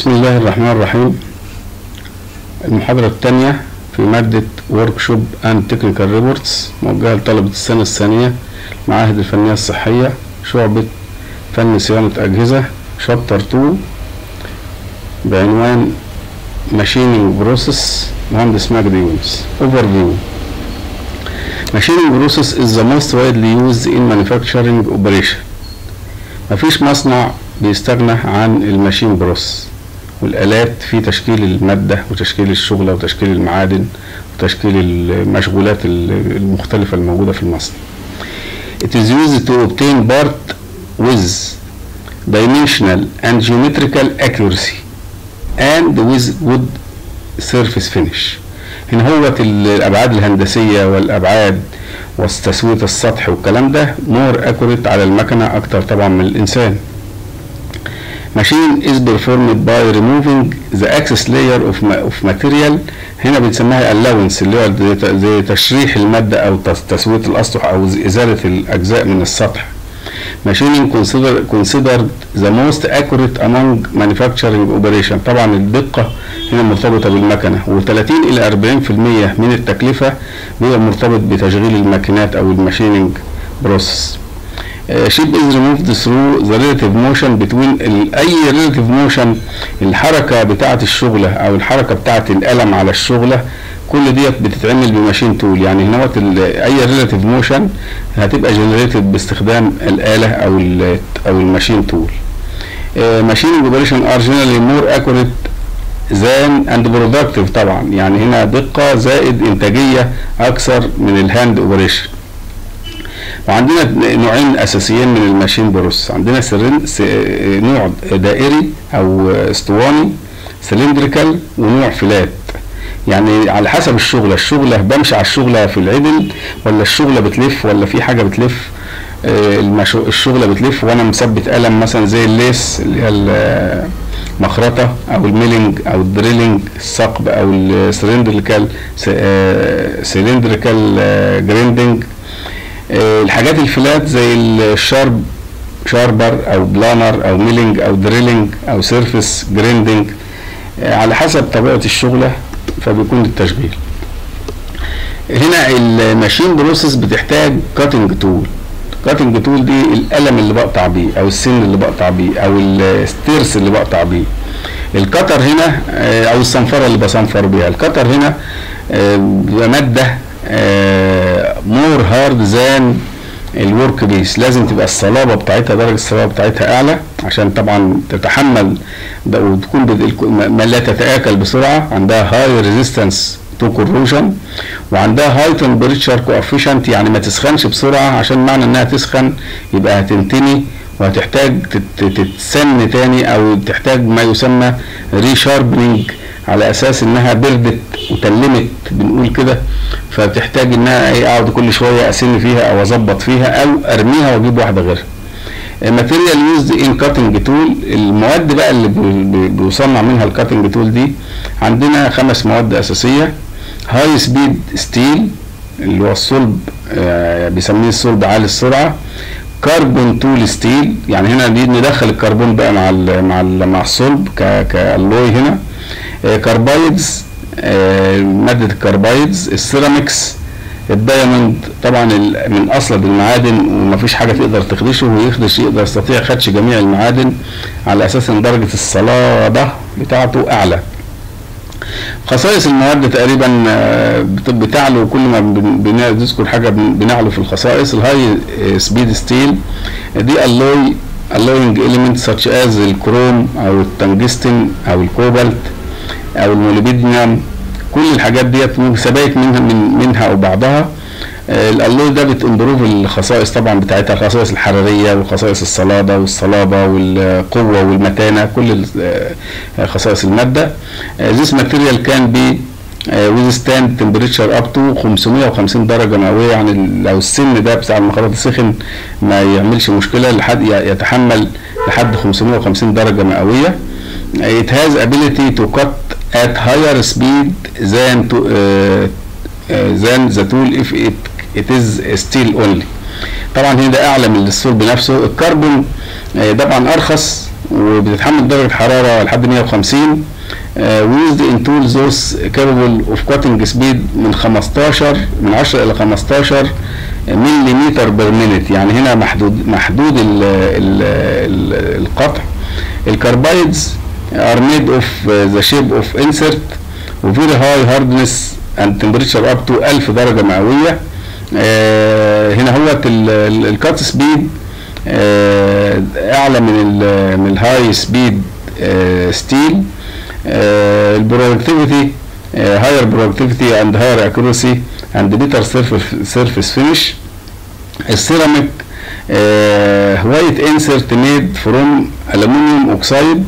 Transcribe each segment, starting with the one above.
بسم الله الرحمن الرحيم المحاضرة الثانية في مادة Workshop and Technical Reports موجهة لطلبة السنة الثانية معاهد الفنية الصحية شعبة فن صيانة أجهزة شابتر 2 بعنوان Machining Process مهندس مجدي يونس Overview Machining process is the most widely used in manufacturing operation مفيش مصنع بيستغنى عن الماشين بروس والآلات في تشكيل المادة وتشكيل الشغلة وتشكيل المعادن وتشكيل المشغولات المختلفة الموجودة في المصنع. It is used to obtain part with dimensional and geometrical accuracy and with good surface finish. هنا هو الأبعاد الهندسية والأبعاد وتسوية السطح والكلام ده مور اكوريت على المكنة أكتر طبعا من الإنسان. machine is performed by removing the excess layer of, of material هنا بنسميها allowance اللي هو زي تشريح المادة أو تسوية الأسطح أو إزالة الأجزاء من السطح. Machining consider, considered the most accurate among manufacturing operation طبعا الدقة هنا مرتبطة بالمكنة و30 إلى 40% من التكلفة بيبقى مرتبط بتشغيل الماكينات أو الماشينينج بروسيس. شيب از ريموفد ثرو ذا ريلاتيف موشن بتوين اي ريلاتيف موشن الحركه بتاعه الشغله او الحركه بتاعه القلم على الشغله كل ديت بتتعمل بماشين تول يعني هنا اي ريلاتيف موشن هتبقى جنريتد باستخدام الاله او او الماشين تول ماشين اوبريشن ار جنرالي مور اكوريت ذان اند برودكتيف طبعا يعني هنا دقه زائد انتاجيه اكثر من الهاند اوبريشن وعندنا نوعين اساسيين من الماشين بروس عندنا سرين نوع دائري او اسطواني سلندريكال ونوع فلات يعني على حسب الشغله الشغله بمشي على الشغله في العدل ولا الشغله بتلف ولا في حاجه بتلف الشغله بتلف وانا مثبت قلم مثلا زي الليس اللي هي المخرطه او الميلنج او الدريلنج الثقب او السلندريكال سلندريكال جريندنج الحاجات الفلات زي الشارب شاربر او بلانر او ميلينج او دريلنج او سيرفيس جريندنج على حسب طبيعه الشغله فبيكون التشغيل هنا الماشين بروسيس بتحتاج كاتنج تول كاتنج تول دي القلم اللي بقطع بيه او السن اللي بقطع بيه او الستيرس اللي بقطع بيه الكتر هنا او الصنفره اللي بصنفر بيها الكتر هنا بيبقى ماده مور هارد ذان الورك بيس لازم تبقى الصلابه بتاعتها درجه الصلابه بتاعتها اعلى عشان طبعا تتحمل وتكون ما لا تتاكل بسرعه عندها هاي ريزيستنس تو كوروجن وعندها هاي تمبريتشر كوفيشنت يعني ما تسخنش بسرعه عشان معنى انها تسخن يبقى هتنتني وهتحتاج تتسن تاني او تحتاج ما يسمى ريشاربنينج على اساس انها بردت وتلمت بنقول كده فتحتاج انها ايه اقعد كل شويه اسن فيها او اظبط فيها او ارميها واجيب واحده غيرها ماتيريال يوزد ان كاتنج تول المواد بقى اللي بيصنع منها الكاتنج تول دي عندنا خمس مواد اساسيه هاي سبيد ستيل اللي هو الصلب آه بيسميه الصلب عالي السرعه كربون تول ستيل يعني هنا ندخل الكربون بقى مع ال مع ال مع الصلب كاللوي هنا كاربايدز مادة الكاربايدز السيراميكس الدايموند طبعا من اصلب المعادن ومفيش حاجه تقدر تخدشه ويخدش يقدر يستطيع خدش جميع المعادن على اساس ان درجه الصلابه بتاعته اعلى خصائص المواد تقريبا بتعلو كل ما بنذكر حاجه بنعلو في الخصائص الهاي سبيد ستيل دي الوي alloying elements such as الكروم او التنجستن او الكوبالت او الموليبيديوم كل الحاجات ديت سبائك منها من منها او بعضها الالوي ده بتمبروف الخصائص طبعا بتاعتها الخصائص الحراريه وخصائص الصلابه والصلابه والقوه والمتانه كل خصائص الماده this material can be withstand temperature up to 550 درجة مئوية يعني لو السن ده بتاع المخرط سخن ما يعملش مشكلة لحد يتحمل لحد 550 درجة مئوية it has ability to cut at higher speed than to, uh, uh, than the tool if it, it is steel only طبعا هنا ده اعلى من الصلب نفسه الكربون طبعا ارخص وبتتحمل درجه حراره لحد 150 ويوزد ان تول زوس كابابل اوف كاتنج سبيد من 15 من 10 الى 15 مليمتر بير مينيت يعني هنا محدود محدود ال ال ال القطع الكاربايدز are made of the shape of insert وفيري هاي هاردنس اند تمبريتشر اب تو 1000 درجه مئويه آه هنا هو الكات سبيد آه اعلى من ال من الهاي سبيد ستيل البرودكتيفيتي هاير برودكتيفيتي اند هاير اكيورسي اند بيتر سيرفيس فينش السيراميك وايت انسرت ميد فروم الومنيوم اوكسايد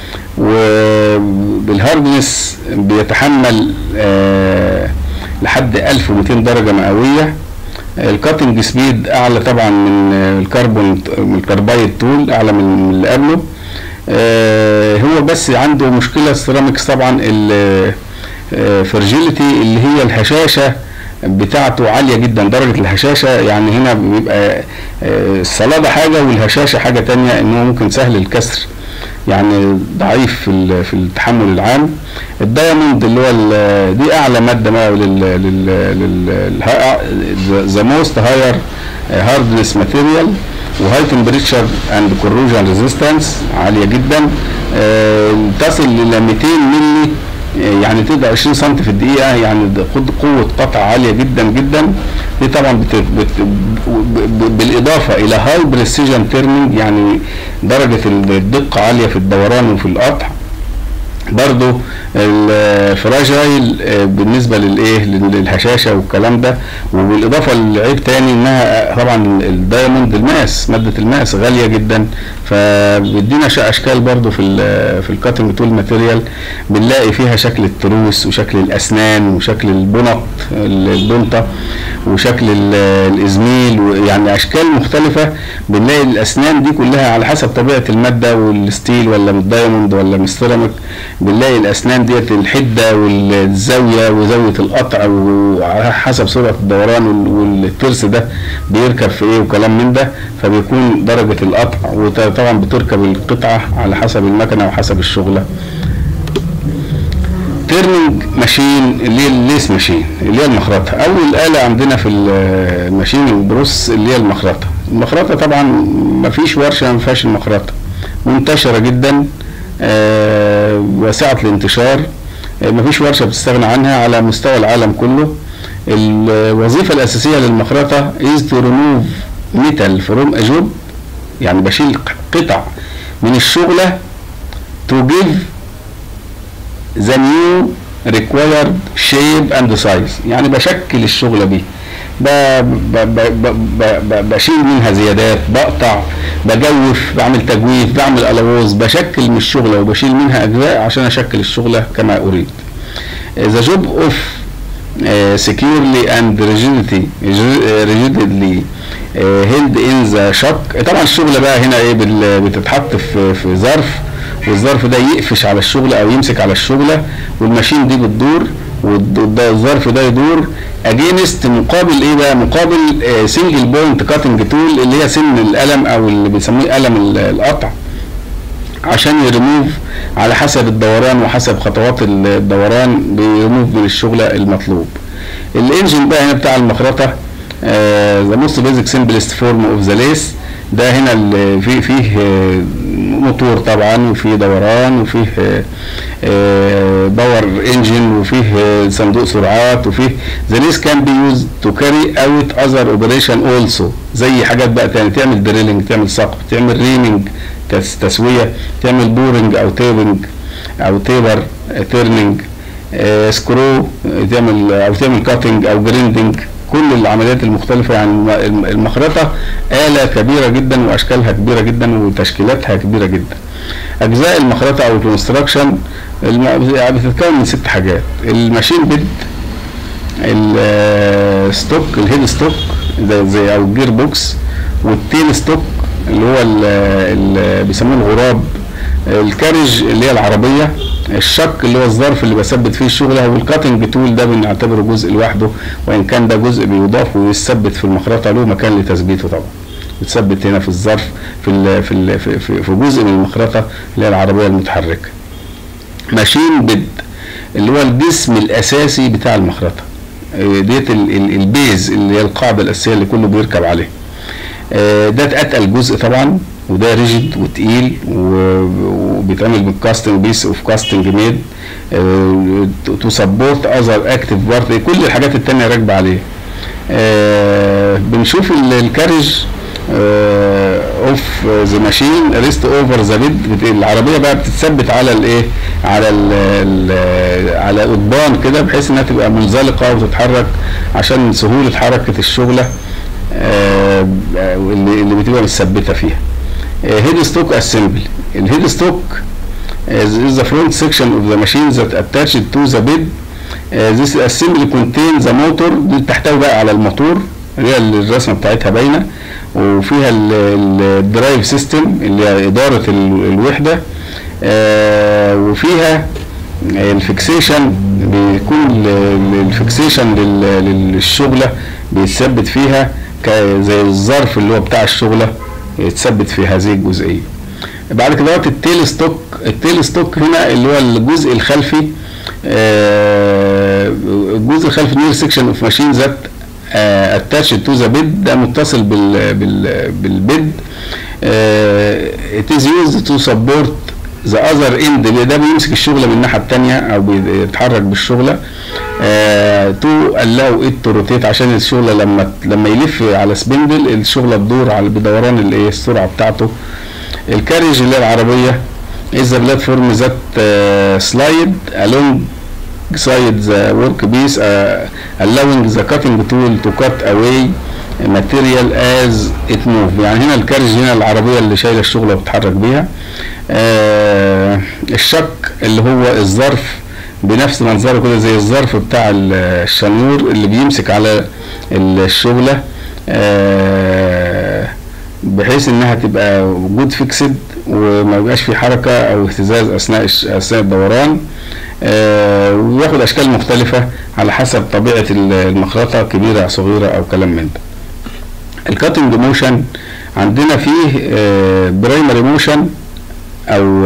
وبالهاردنس بيتحمل آه لحد 1200 درجه مئويه الكاتنج سبيد اعلى طبعا من الكربون من الكربايد تول اعلى من اللي قبله آه هو بس عنده مشكله السيراميكس طبعا الفرجيليتي اللي هي الهشاشه بتاعته عالية جدا درجة الهشاشة يعني هنا بيبقى الصلابة حاجة والهشاشة حاجة تانية انه ممكن سهل الكسر يعني ضعيف في في التحمل العام الدايموند اللي هو دي اعلى ماده بقى لل لل ذا موست هاير هاردنس ماتيريال وهاي تمبريتشر اند كوروجن ريزيستنس عاليه جدا تصل الى 200 ملي يعني تقدر 20 سم في الدقيقه يعني قوه قطع عاليه جدا جدا دي طبعا بت بت بالاضافه الى هاي بريسيجن تيرنينج يعني درجه الدقه عاليه في الدوران وفي القطع برضو الفراجايل بالنسبة للايه للهشاشة والكلام ده وبالاضافة لعيب تاني انها طبعا الدايموند الماس مادة الماس غالية جدا فبيدينا اشكال برضو في ال في الكاتنج تول ماتيريال بنلاقي فيها شكل التروس وشكل الاسنان وشكل البنط البنطة وشكل الازميل يعني اشكال مختلفة بنلاقي الاسنان دي كلها على حسب طبيعة المادة والستيل ولا من الدايموند ولا من السيراميك بنلاقي الاسنان ديت الحده والزاويه وزاويه القطع وحسب سرعه الدوران والترس ده بيركب في ايه وكلام من ده فبيكون درجه القطع وطبعا بتركب القطعه على حسب المكنه وحسب الشغله تيرنينج ماشين اللي هي الليس ماشين اللي هي المخرطه اول اله عندنا في الماشين البروس اللي هي المخرطه المخرطه طبعا ما فيش ورشه ما فيهاش المخرطه منتشره جدا آه واسعة الانتشار آه مفيش ورشة بتستغنى عنها على مستوى العالم كله الوظيفة الأساسية للمخرطة is to remove metal from a job يعني بشيل قطع من الشغلة to give the new required shape and size يعني بشكل الشغلة بيه بشيل منها زيادات بقطع بجوف بعمل تجويف بعمل الوز بشكل من الشغله وبشيل منها اجزاء عشان اشكل الشغله كما اريد the job of uh, securely and rigidity rigidly uh, held in the shock طبعا الشغله بقى هنا ايه بتتحط في في ظرف والظرف ده يقفش على الشغله او يمسك على الشغله والماشين دي بتدور والظرف ده يدور اجينست مقابل ايه بقى مقابل سنجل بوينت كاتنج تول اللي هي سن القلم او اللي بيسموه قلم القطع عشان يرموف على حسب الدوران وحسب خطوات الدوران بيرموف من الشغله المطلوب الانجن بقى هنا بتاع المخرطه ذا موست بيزك سمبلست فورم اوف ذا ليس ده هنا اللي فيه فيه موتور طبعا وفيه دوران وفيه باور انجن وفيه صندوق سرعات وفيه ذا ليس كان بي يوز تو كاري اوت اذر اوبريشن اولسو زي حاجات بقى تاني تعمل دريلنج تعمل سقف تعمل ريمنج تسويه تعمل بورنج او تيبنج او تيبر تيرنينج سكرو تعمل او تعمل كاتنج او جريندنج كل العمليات المختلفة يعني المخرطة آلة كبيرة جدا وأشكالها كبيرة جدا وتشكيلاتها كبيرة جدا. أجزاء المخرطة أو الكونستراكشن بتتكون من ست حاجات الماشين بيد الستوك الهيد ستوك زي, زي أو الجير بوكس والتيل ستوك اللي هو اللي بيسموه الغراب الكارج اللي هي العربية الشك اللي هو الظرف اللي بثبت فيه الشغله والكاتنج تول ده بنعتبره جزء لوحده وان كان ده جزء بيضاف ويثبت في المخرطه له مكان لتثبيته طبعا بتثبت هنا في الظرف في ال في ال في, في, في جزء من المخرطه اللي هي العربيه المتحركه ماشين بيد اللي هو الجسم الاساسي بتاع المخرطه آه، ديت ال- ال- البيز اللي هي القاعده الاساسيه اللي كله بيركب عليها آه، ده اتقل جزء طبعا وده ريجيد وتقيل و- وبيتعمل من كاستنج بيس اوف كاستنج ميد تو سبورت اذر اكتف بارت كل الحاجات التانية راكبه عليه آه، بنشوف ال- الكارج اوف ذا ماشين ريست اوفر ذا بيد العربيه بقى بتتثبت على الايه على ال ال على قضبان كده بحيث انها تبقى منزلقه وتتحرك عشان سهوله حركه الشغله آه، اللي اللي بتبقى متثبته فيها هيد ستوك اسمبل الهيد ستوك is the front section of the machine that attached to the bed Uh, this assembly contains the motor دي بتحتوي بقى على الموتور اللي هي الرسمه بتاعتها باينه وفيها الدرايف سيستم اللي هي اداره ال- الوحده آه، وفيها الفيكسيشن بيكون ال- الفيكسيشن لل- للشغله بيتثبت فيها ك- زي الظرف اللي هو بتاع الشغله يتثبت في هذه الجزئيه بعد كده وقت التيل ستوك التيل ستوك هنا اللي هو الجزء الخلفي آه، الجزء الخلفي نير سيكشن اوف ماشين ذات اتاتشد تو ذا بيد ده متصل بال بال بالبيد ات از يوزد تو سبورت ذا اذر اند ده بيمسك الشغله من الناحيه الثانيه او بيتحرك بالشغله تو allow ات تو روتيت عشان الشغله لما لما يلف على سبندل الشغله تدور على بدوران الايه السرعه بتاعته الكاريج اللي هي العربيه is the platform that uh, slide alongside the workpiece uh, allowing the cutting tool to cut away material as it move يعني هنا الكارج هنا العربية اللي شايلة الشغلة وبتتحرك بيها آه الشك اللي هو الظرف بنفس منظره كده زي الظرف بتاع ال- الشنور اللي بيمسك على الشغلة آه بحيث انها تبقى جود فيكسد وما يبقاش في حركه او اهتزاز اثناء الش- اثناء الدوران آه، وياخد اشكال مختلفه على حسب طبيعه ال- المخرطه كبيره او صغيره او كلام من ده الكاتنج موشن عندنا فيه برايمري موشن او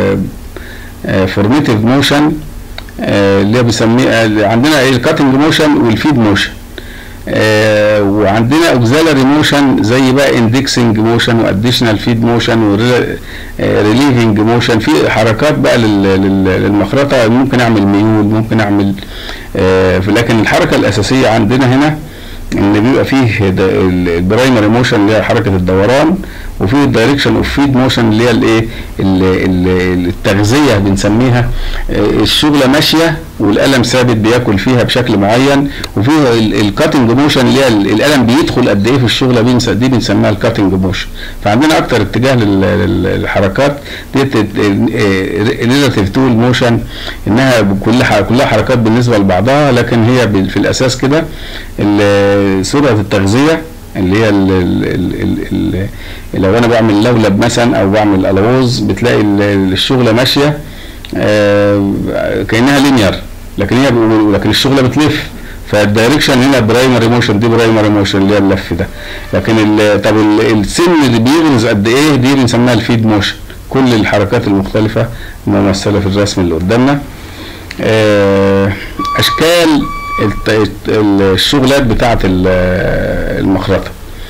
فورميتيف موشن اللي هي بيسميه عندنا الكاتنج موشن والفيد موشن آه، وعندنا اوكسالري موشن زي بقى اندكسنج موشن واديشنال فيد موشن وريليفنج موشن في حركات بقى لل- لل- للمخرطه ممكن اعمل ميول ممكن اعمل آه، لكن الحركه الاساسيه عندنا هنا ان بيبقى فيه د- ال- البرايمري موشن اللي هي حركه الدوران وفيه الدايركشن اوف فيد موشن اللي هي الايه ال- ال- التغذيه بنسميها آه، الشغله ماشيه والقلم ثابت بياكل فيها بشكل معين وفيه الكاتنج موشن اللي هي ال- القلم بيدخل قد ايه في الشغله بنس- دي بنسميها الكاتنج موشن فعندنا اكتر اتجاه لل- لل- للحركات ديت ريلاتيف تو الموشن انها كلها كلها حركات بالنسبه لبعضها لكن هي بال- في الاساس كده ال- سرعه التغذيه اللي هي ال ال ال ال ال لو انا بعمل لولب مثلا او بعمل الووز بتلاقي ال- الشغله ماشيه آه، كانها لينير لكن هي لكن الشغله بتلف فالدايركشن هنا برايمري موشن دي برايمري موشن اللي هي اللف ده لكن ال- طب ال- السن اللي بيغرز قد ايه دي بنسميها الفيد موشن كل الحركات المختلفه ممثله في الرسم اللي قدامنا آه، اشكال الت- الشغلات بتاعه ال- المخرطه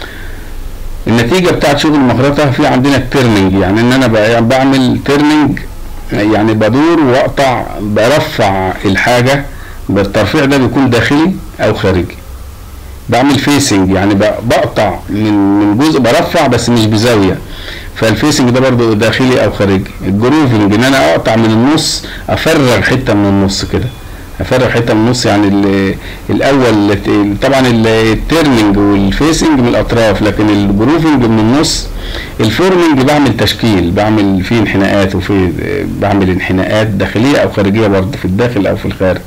النتيجه بتاعت شغل المخرطه في عندنا التيرنينج يعني ان انا بقى- بعمل تيرنينج يعني بدور واقطع برفع الحاجه بالترفيع ده بيكون داخلي او خارجي بعمل فيسنج يعني ب- بقطع من من جزء برفع بس مش بزاويه فالفيسنج ده برضو داخلي او خارجي الجروفنج ان انا اقطع من النص افرغ حته من النص كده افرغ حته من النص يعني ال- الاول ال- طبعا ال- التيرنينج والفيسنج من الاطراف لكن الجروفنج من النص الفورمنج بعمل تشكيل بعمل فيه انحناءات وفي بعمل انحناءات داخليه او خارجيه برضه في الداخل او في الخارج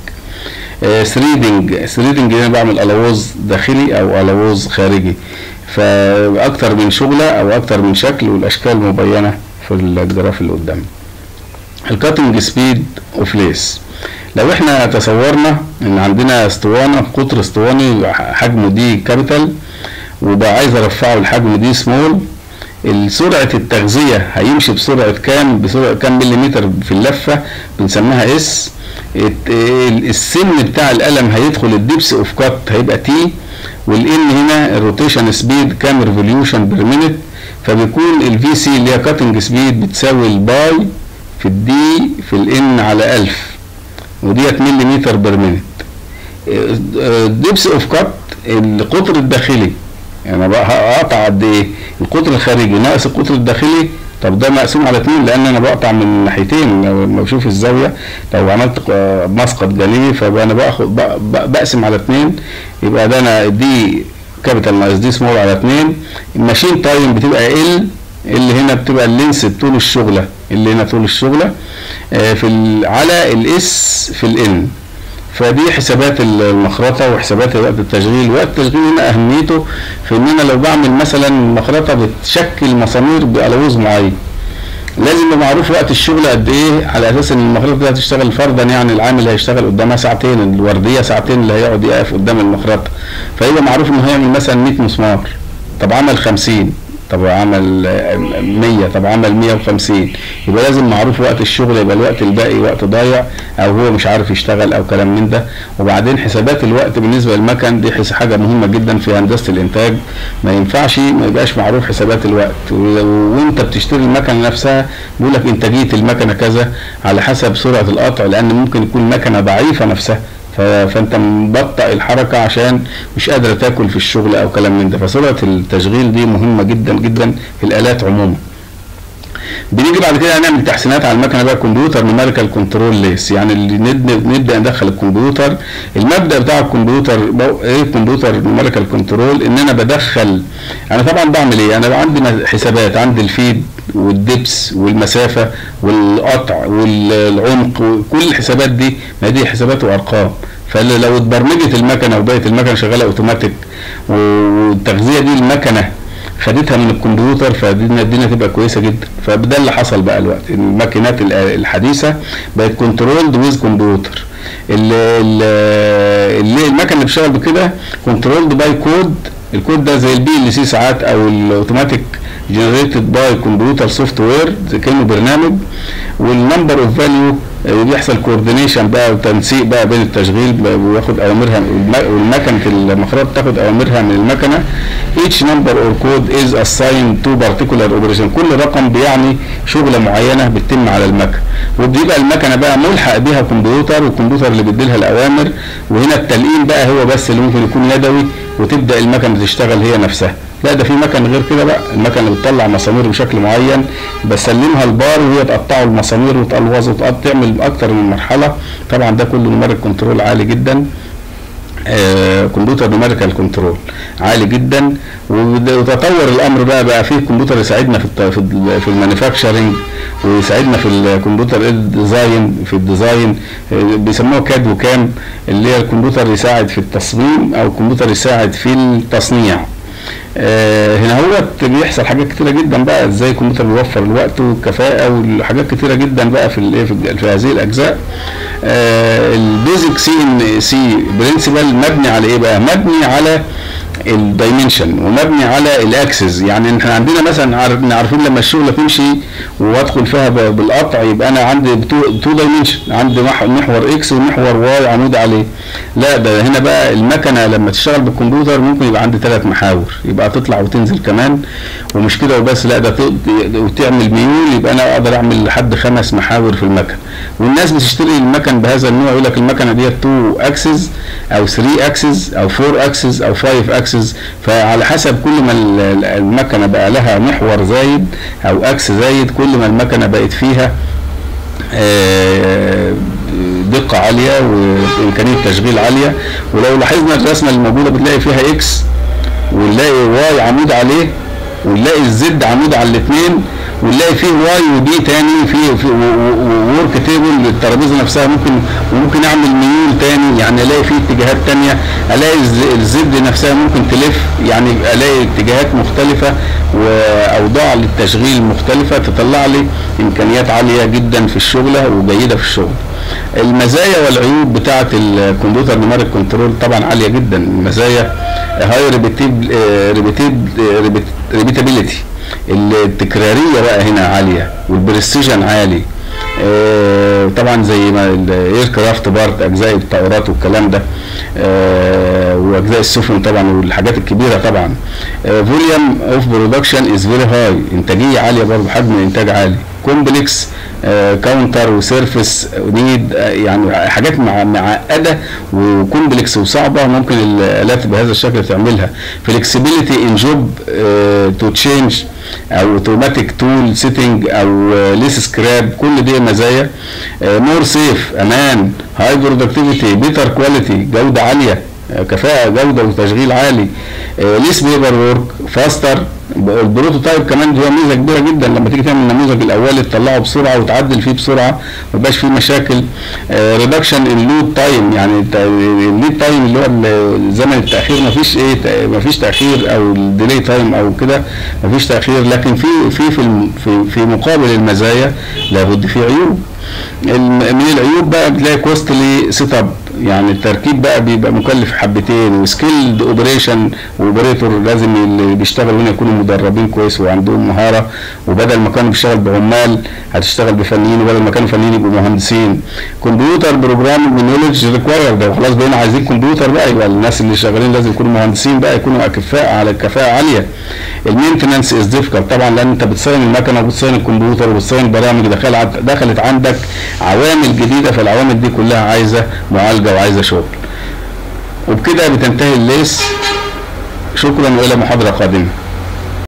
ثريدنج ثريدنج انا بعمل الووز داخلي او الووز خارجي فاكتر من شغله او اكتر من شكل والاشكال مبينه في الجراف اللي قدامنا الكاتنج سبيد اوف ليس لو احنا تصورنا ان عندنا اسطوانه قطر اسطواني حجمه دي كابيتال وبقى عايز ارفعه لحجم دي سمول سرعة التغذية هيمشي بسرعة كام بسرعة كام مليمتر في اللفة بنسميها اس السن بتاع القلم هيدخل الدبس اوف كات هيبقى تي والان هنا الروتيشن سبيد كام ريفوليوشن بير مينت فبيكون الفي سي اللي هي كاتنج سبيد بتساوي الباي في الدي في الان على 1000 وديت مليمتر بير مينت دبس اوف كات القطر الداخلي يعني بقى هقطع قد ايه القطر الخارجي ناقص القطر الداخلي طب ده مقسوم على اتنين لان انا بقطع من ناحيتين لما بشوف الزاويه لو عملت مسقط جانبي فبقى انا باخد بقسم على اتنين يبقى ده انا دي كابيتال ناقص دي سمول على اتنين الماشين تايم بتبقى ال اللي هنا بتبقى اللينس طول الشغله اللي هنا طول الشغله في على الاس في الان فدي حسابات المخرطه وحسابات وقت التشغيل وقت التشغيل هنا اهميته في ان انا لو بعمل مثلا مخرطه بتشكل مسامير بالوز معين لازم يبقى معروف وقت الشغل قد ايه على اساس ان المخرطه دي هتشتغل فرضا يعني العامل هيشتغل قدامها ساعتين الورديه ساعتين اللي هيقعد يقف قدام المخرطه فيبقى معروف انه هيعمل مثلا 100 مسمار طب عمل 50 طب عمل 100 طب عمل 150 يبقى لازم معروف وقت الشغل يبقى الوقت الباقي وقت ضايع او هو مش عارف يشتغل او كلام من ده وبعدين حسابات الوقت بالنسبه للمكن دي حاجه مهمه جدا في هندسه الانتاج ما ينفعش ما يبقاش معروف حسابات الوقت وانت بتشتري المكنه نفسها بيقول لك انتاجيه المكنه كذا على حسب سرعه القطع لان ممكن يكون مكنه ضعيفه نفسها فانت مبطئ الحركه عشان مش قادره تاكل في الشغل او كلام من ده فسرعه التشغيل دي مهمه جدا جدا في الالات عموما بنيجي بعد كده هنعمل تحسينات على المكنه بقى كمبيوتر نوميريكال كنترول ليس يعني اللي نبدا ندخل الكمبيوتر المبدا بتاع الكمبيوتر ايه الكمبيوتر نوميريكال كنترول ان انا بدخل انا طبعا بعمل ايه انا عندي حسابات عندي الفيد والدبس والمسافه والقطع والعمق وكل الحسابات دي ما دي حسابات وارقام فلو اتبرمجت المكنه وبقت المكنه شغاله اوتوماتيك والتغذيه دي المكنه خدتها من الكمبيوتر فالدنيا الدنيا تبقى كويسه جدا فده اللي حصل بقى الوقت الماكينات الحديثه بقت كنترولد ويز كمبيوتر اللي المكنه اللي بتشتغل بكده كنترولد باي كود الكود ده زي البي ال سي ساعات او الاوتوماتيك جنريتد باي كمبيوتر سوفت وير زي كانه برنامج والنمبر اوف فاليو بيحصل كوردينيشن بقى وتنسيق بقى بين التشغيل وياخد اوامرها والمكنه المخرط تاخد اوامرها من المكنه each number or code is assigned to particular operation كل رقم بيعني شغله معينه بتتم على المكنه وبيبقى المكنه بقى ملحق بيها كمبيوتر والكمبيوتر اللي بيديلها الاوامر وهنا التلقين بقى هو بس اللي ممكن يكون يدوي وتبدا المكنه تشتغل هي نفسها لا ده في مكن غير كده بقى المكنه اللي بتطلع مسامير بشكل معين بسلمها البار وهي تقطعه المسامير وتقلوظ تعمل اكتر من مرحله طبعا ده كله نمرك كنترول عالي جدا آه كمبيوتر نوميريكال كنترول عالي جدا وتطور الامر بقى بقى فيه كمبيوتر يساعدنا في في المانيفاكتشرنج ويساعدنا في الكمبيوتر ديزاين في الديزاين آه بيسموه كاد وكام اللي هي الكمبيوتر يساعد في التصميم او الكمبيوتر يساعد في التصنيع آه هنا هو بيحصل حاجات كتيره جدا بقى ازاي الكمبيوتر بيوفر الوقت والكفاءه وحاجات كتيره جدا بقى في الايه في, في هذه الاجزاء آه البيزك سي ان سي برنسبل مبني على ايه بقى مبني على الدايمنشن ومبني على الاكسس يعني احنا عندنا مثلا عارفين لما الشغله تمشي وادخل فيها بالقطع يبقى انا عندي تو دايمنشن عندي محور اكس ومحور واي عمود عليه لا ده هنا بقى المكنه لما تشتغل بالكمبيوتر ممكن يبقى عندي ثلاث محاور يبقى تطلع وتنزل كمان ومش كده وبس لا ده وتعمل ميول يبقى انا اقدر اعمل لحد خمس محاور في المكنه والناس بتشتري المكن بهذا النوع يقول لك المكنه ديت 2 اكسس او 3 اكسس او 4 اكسس او 5 اكسس اكسس فعلى حسب كل ما المكنه بقى لها محور زايد او اكس زايد كل ما المكنه بقت فيها دقه عاليه وامكانيه تشغيل عاليه ولو لاحظنا الرسمه اللي موجوده بتلاقي فيها اكس ونلاقي واي عمود عليه ونلاقي الزد عمود على الاثنين ونلاقي فيه واي ودي تاني في, في ورك تيبل الترابيزه نفسها ممكن وممكن اعمل ميول تاني يعني الاقي فيه اتجاهات تانيه الاقي الزد نفسها ممكن تلف يعني الاقي اتجاهات مختلفه واوضاع للتشغيل مختلفه تطلع لي امكانيات عاليه جدا في الشغله وجيده في الشغل. المزايا والعيوب بتاعه الكمبيوتر نيمارك كنترول طبعا عاليه جدا المزايا هاي ريبيتيب ريبيتيب ريبيتابيليتي التكراريه بقى هنا عاليه والبرستيجن عالي آه، طبعا زي ما الاير كرافت بارت اجزاء الطائرات والكلام ده آه، واجزاء السفن طبعا والحاجات الكبيره طبعا فوليوم اوف برودكشن از فيري هاي انتاجيه عاليه برضه حجم الانتاج عالي كومبلكس كاونتر وسيرفيس نيد يعني حاجات مع- معقده وكومبلكس وصعبه ممكن الالات بهذا الشكل تعملها فلكسبيليتي ان جوب تو تشينج او اوتوماتيك تول سيتنج او ليس سكراب كل دي مزايا مور سيف امان هاي برودكتيفيتي بيتر كواليتي جوده عاليه آه، كفاءه جوده وتشغيل عالي ليس بيبر وورك فاستر البروتوتايب كمان دي ميزه كبيره جدا لما تيجي تعمل النموذج الاولي تطلعه بسرعه وتعدل فيه بسرعه ما يبقاش فيه مشاكل ريدكشن اللود تايم يعني الليد تايم اللي هو ال- زمن التاخير ما فيش ايه ما فيش تاخير او الديلي تايم او كده ما فيش تاخير لكن في في في الم- في, في مقابل المزايا لابد في عيوب الم- من العيوب بقى بتلاقي كوستلي سيت اب يعني التركيب بقى بيبقى مكلف حبتين وسكيلد اوبريشن واوبريتور لازم اللي بيشتغلوا هنا يكونوا مدربين كويس وعندهم مهاره وبدل ما كانوا بيشتغل بعمال هتشتغل بفنيين وبدل ما كانوا فنيين يبقوا مهندسين كمبيوتر بروجرام نولج ريكواير ده خلاص بقينا عايزين كمبيوتر بقى يبقى الناس اللي شغالين لازم يكونوا مهندسين بقى يكونوا اكفاء على كفاءه عاليه المينتنانس از ديفيكالت طبعا لان انت بتصين المكنه وبتصين الكمبيوتر وبتصين البرامج دخلت دخلت عندك عوامل جديده فالعوامل دي كلها عايزه معالجه وعايزه شغل وبكده بتنتهي الليس شكرا والى محاضره قادمه